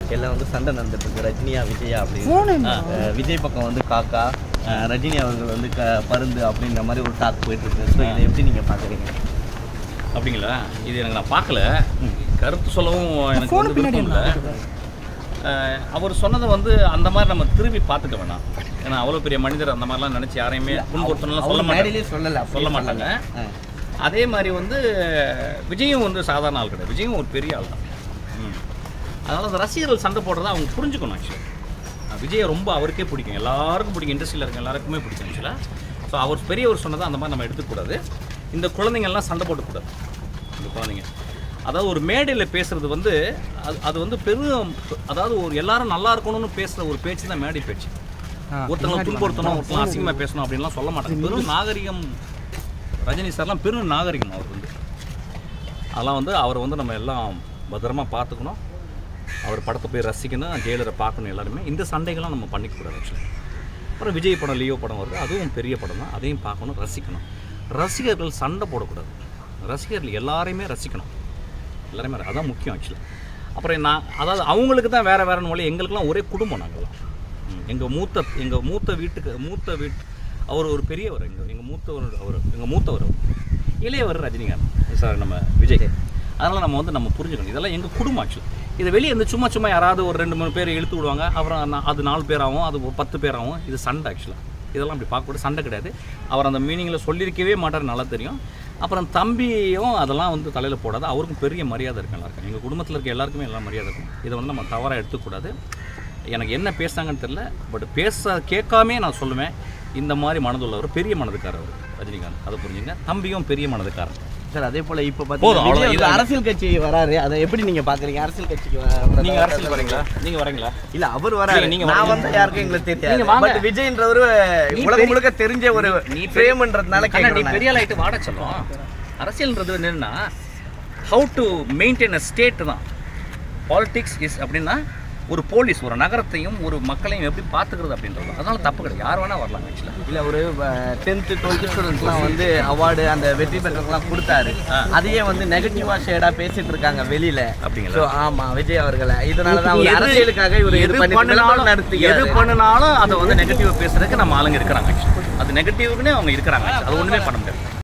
எல்லாம் வந்து சண்டை நடந்துட்டு இருக்கு ரஜினியா விஜயா அப்படின்னு அஹ் விஜய் பக்கம் வந்து காக்கா அஹ் ரஜினி அவர்கள் வந்து க பருந்து அப்படின்ற மாதிரி ஒரு டாக் போயிட்டு இருக்கு ஸோ இதை எப்படி நீங்க பாக்குறீங்க அப்படிங்களா இது எனக்கு நான் பார்க்கல கருத்து சொல்லவும் எனக்கு வந்து விருப்பம் இல்லை அஹ் அவர் சொன்னதை வந்து அந்த மாதிரி நம்ம திரும்பி பார்த்துக்க வேணாம் ஏன்னா அவ்வளோ பெரிய மனிதர் அந்த மாதிரிலாம் நினச்சி யாரையுமே புண்படுத்தணும்லாம் சொல்ல அவங்க மாட்டாங்க மேடையிலே சொல்லல அப்படி சொல்ல மாட்டாங்க அஹ். அதே மாதிரி வந்து விஜயும் வந்து சாதாரண ஆள் கிடையாது விஜயும் ஒரு பெரிய ஆள் தான் ம். அதனால அந்த ரசிகர்கள் சண்டை போடுறத அவங்க புரிஞ்சுக்கணும் ஆக்சுவலாக விஜயை ரொம்ப அவருக்கே பிடிக்கும் எல்லாருக்கும் பிடிக்கும் இண்டஸ்ட்ரியில் இருக்க எல்லாருக்குமே பிடிக்கும் ஆக்சுவலாக ஸோ அவர் பெரியவர் சொன்னதை அந்த மாதிரி நம்ம எடுத்துக்கூடாது இந்த குழந்தைங்கள்லாம் சண்டை போடக்கூடாது இந்த குழந்தைங்க அதாவது ஒரு மேடையில் பேசுறது வந்து அது அது வந்து பெரும் அதாவது ஒரு எல்லாரும் நல்லா இருக்கணும்னு பேசுகிற ஒரு பேச்சு தான் மேடை பேச்சு ஒருத்தவங்க துன்புறுத்தணும் ஒருத்தவங்க அசிங்கமாக பேசணும் அப்படின்லாம் சொல்ல மாட்டாங்க பெரும் நாகரிகம் ரஜினி சார்லாம் பெரும் நாகரிகம் அவர் வந்து அதெல்லாம் வந்து அவரை வந்து நம்ம எல்லாம் பத்திரமா பார்த்துக்கணும் அவர் படத்தை போய் ரசிக்கணும் ஜெயிலரை பார்க்கணும் எல்லாருமே இந்த சண்டைகள்லாம் நம்ம பண்ணிக்கக்கூடாது ஆக்சுவலி அப்புறம் விஜய் படம் லியோ படம் வருது அதுவும் பெரிய படம் தான் அதையும் பார்க்கணும் ரசிக்கணும் ரசிகர்கள் சண்டை போடக்கூடாது ரசிகர்கள் எல்லாரையுமே ரசிக்கணும் எல்லாருமே ர- அதான் முக்கியம் ஆக்சுவலி அப்புறம் நான் அதாவது அவங்களுக்கு தான் வேறு வேறு மொழி எங்களுக்கெல்லாம் ஒரே குடும்பம் நாங்கள்லாம் எங்கள் மூத்த எங்கள் மூத்த வீட்டுக்கு மூத்த வீட்டு அவர் ஒரு பெரியவர் எங்கள் எங்கள் மூத்தவர் அவர் எங்கள் மூத்தவர் அவர். இளையவர் ரஜினிகாந்த் சார் நம்ம விஜய் அதனால் நம்ம வந்து நம்ம புரிஞ்சுக்கணும் இதெல்லாம் எங்கள் குடும்பம் ஆக்சுவலி இதை வெளியே இருந்து சும்மா சும்மா யாராவது ஒரு ரெண்டு மூணு பேர் இழுத்து விடுவாங்க அப்புறம் நா- அது நாலு பேர் ஆகும் அது ஒரு பத்து பேர் ஆகும் இது சண்டை ஆக்சுவலாக இதெல்லாம் அப்படி பார்க்கக்கூடாது சண்டை கிடையாது அவர் அந்த மீனிங்கில் சொல்லியிருக்கவே மாட்டார் நல்லா தெரியும் அப்புறம் தம்பியும் அதெல்லாம் வந்து தலையில் போடாது அவருக்கும் பெரிய மரியாதை இருக்கு எல்லாருக்கும் எங்கள் குடும்பத்தில் இருக்க எல்லாருக்குமே எல்லாம் மரியாதை இருக்கும் இதை வந்து நம்ம தவறாக எடுத்துக்கூடாது எனக்கு என்ன பேசுனாங்கன்னு தெரியல பட் பேச கேட்காமே நான் சொல்லுவேன் இந்த மாதிரி மனதுள்ளவர் பெரிய மனதுக்காரர் அவர் ரஜினிகாந்த் அதை புரிஞ்சுங்க தம்பியும் பெரிய மனதுக்காரன் சார் அதே போல இப்ப போதும், பாத்தீங்கன்னா அவ்வளவுதான். விஜய் வந்து இதான். அரசியல் கட்சி வராரு அதை எப்படி நீங்க பாக்குறீங்க அரசியல் கட்சிக்கு வ- நீங்கள் அரசியல் வரீங்களா நீங்கள் வரீங்களா இல்ல அவர் வராரு நீங்க- நீங்க நான் வரீங்க. வந்து யாருக்கும் எங்களுக்கு தெரியாது நீங்க வாங்க. பட் விஜய்ன்றவரு நீ உலகம் பெரிய- முழுக்க தெரிஞ்ச ஒரு நீ பெரிய- பிரேம்ன்றதுனால அண்ணா, நீ கேக்குறேன் பெரிய ஆளாயிட்டு வாட சொல்லும் அரசியல்ன்றது என்னன்னா how to maintain a state தான் பாலிடிக்ஸ் இஸ் அப்படின்னா ஒரு போலீஸ் ஒரு நகரத்தையும் ஒரு மக்களையும் எப்படி பார்த்துக்கிறது அப்படின்றது தான். அதனால தப்பு கிடையாது யார் வேணா வரலாம் ஆக்சுவலாக இல்ல ஒரு டென்த்து டுவெல்த்து ஸ்டூடெண்ட்ஸ்லாம் வந்து அவார்டு அந்த வெற்றி பெற்றவங்கலாம் கொடுத்தாரு அதையே வந்து நெகட்டிவா ஷேடா பேசிட்டு இருக்காங்க வெளியில அப்படிங்களா? So, ஆமா விஜய் அவர்களை இதனால தான் அவர் அரசியலுக்காக இவர் இது எது பண்ணி பண்ணினாலும் விளம்பரம் எது நடத்திக்கிறாரு பண்ணினாலும் அதை வந்து நெகட்டிவ் பேசுறதுக்கு நம்ம ஆளுங்க இருக்கிறாங்க actually. அது நெகட்டிவ்னே அவங்க இருக்கிறாங்க அது ஒண்ணுமே பண்ண முடியாது